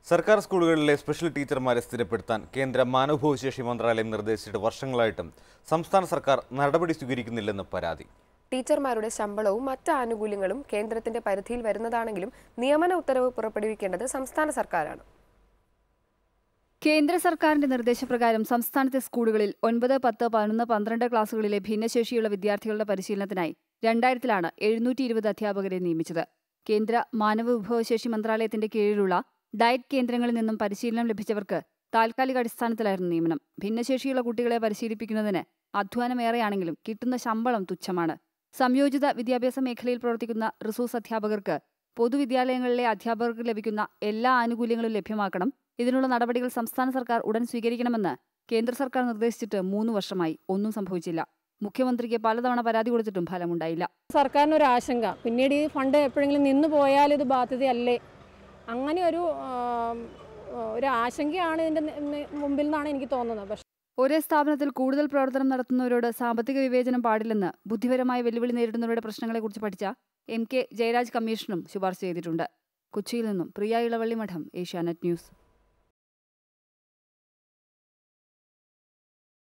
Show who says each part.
Speaker 1: സർക്കാർ സ്കൂളുകളിലെ സ്പെഷ്യൽ ടീച്ചർമാരെ സ്ഥിരപ്പെടുത്താൻ കേന്ദ്ര മാനവഭൂശേഷി മന്ത്രാലയം നിർദ്ദേശിച്ചിട്ട് വർഷങ്ങളായിട്ടും സംസ്ഥാന സർക്കാർ നടപടി സ്വീകരിക്കുന്നില്ലെന്ന് പരാതി
Speaker 2: ടീച്ചർമാരുടെ ശമ്പളവും മറ്റ് ആനുകൂല്യങ്ങളും കേന്ദ്രത്തിന്റെ പരിധിയിൽ വരുന്നതാണെങ്കിലും നിയമന ഉത്തരവ് പുറപ്പെടുവിക്കേണ്ടത് സംസ്ഥാന സർക്കാരാണ്
Speaker 3: കേന്ദ്ര സർക്കാരിന്റെ നിർദ്ദേശപ്രകാരം സംസ്ഥാനത്തെ സ്കൂളുകളിൽ ഒൻപത് പത്ത് പതിനൊന്ന് പന്ത്രണ്ട് ക്ലാസുകളിലെ ഭിന്നശേഷിയുള്ള വിദ്യാർത്ഥികളുടെ പരിശീലനത്തിനായി രണ്ടായിരത്തിലാണ് എഴുന്നൂറ്റി ഇരുപത് അധ്യാപകരെ നിയമിച്ചത് കേന്ദ്ര മാനവ വിഭവശേഷി മന്ത്രാലയത്തിന്റെ കീഴിലുള്ള ഡയറ്റ് കേന്ദ്രങ്ങളിൽ നിന്നും പരിശീലനം ലഭിച്ചവർക്ക് താൽക്കാലിക അടിസ്ഥാനത്തിലായിരുന്നു നിയമനം ഭിന്നശേഷിയുള്ള കുട്ടികളെ പരിശീലിപ്പിക്കുന്നതിന് അധ്വാനമേറെയാണെങ്കിലും കിട്ടുന്ന ശമ്പളം തുച്ഛമാണ് സംയോജിത വിദ്യാഭ്യാസ മേഖലയിൽ പ്രവർത്തിക്കുന്ന റിസോഴ്സ് അധ്യാപകർക്ക് പൊതുവിദ്യാലയങ്ങളിലെ അധ്യാപകർക്ക് ലഭിക്കുന്ന എല്ലാ ആനുകൂല്യങ്ങളും ലഭ്യമാക്കണം ഇതിനുള്ള നടപടികൾ സംസ്ഥാന സർക്കാർ ഉടൻ സ്വീകരിക്കണമെന്ന് കേന്ദ്ര സർക്കാർ നിർദ്ദേശിച്ചിട്ട് മൂന്ന് വർഷമായി ഒന്നും സംഭവിച്ചില്ല മുഖ്യമന്ത്രിക്ക് പലതവണ പരാതി കൊടുത്തിട്ടും ഫലമുണ്ടായില്ല
Speaker 4: സർക്കാരിന് ഒരു ആശങ്ക പിന്നീട് ഈ ഫണ്ട് എപ്പോഴെങ്കിലും നിന്ന് പോയാൽ ഇത് ബാധ്യതയല്ലേ അങ്ങനെ ഒരു ആം, ഒരു ആശങ്കയാണ് ഇതിൻ്റെ മുമ്പിൽ നിന്നാണ് എനിക്ക് തോന്നുന്നത് പക്ഷേ
Speaker 3: ഒരേ സ്ഥാപനത്തിൽ കൂടുതൽ പ്രവർത്തനം നടത്തുന്നവരോട് സാമ്പത്തിക വിവേചനം പാടില്ലെന്ന് ബുദ്ധിപരമായ വെല്ലുവിളി നേരിടുന്നവരുടെ പ്രശ്നങ്ങളെക്കുറിച്ച് പഠിച്ച എം കെ ജയരാജ് കമ്മീഷനും ശുപാർശ ചെയ്തിട്ടുണ്ട് കൊച്ചിയിൽ നിന്നും പ്രിയ ഇളവള്ളി മഠം ഏഷ്യാനെറ്റ് ന്യൂസ്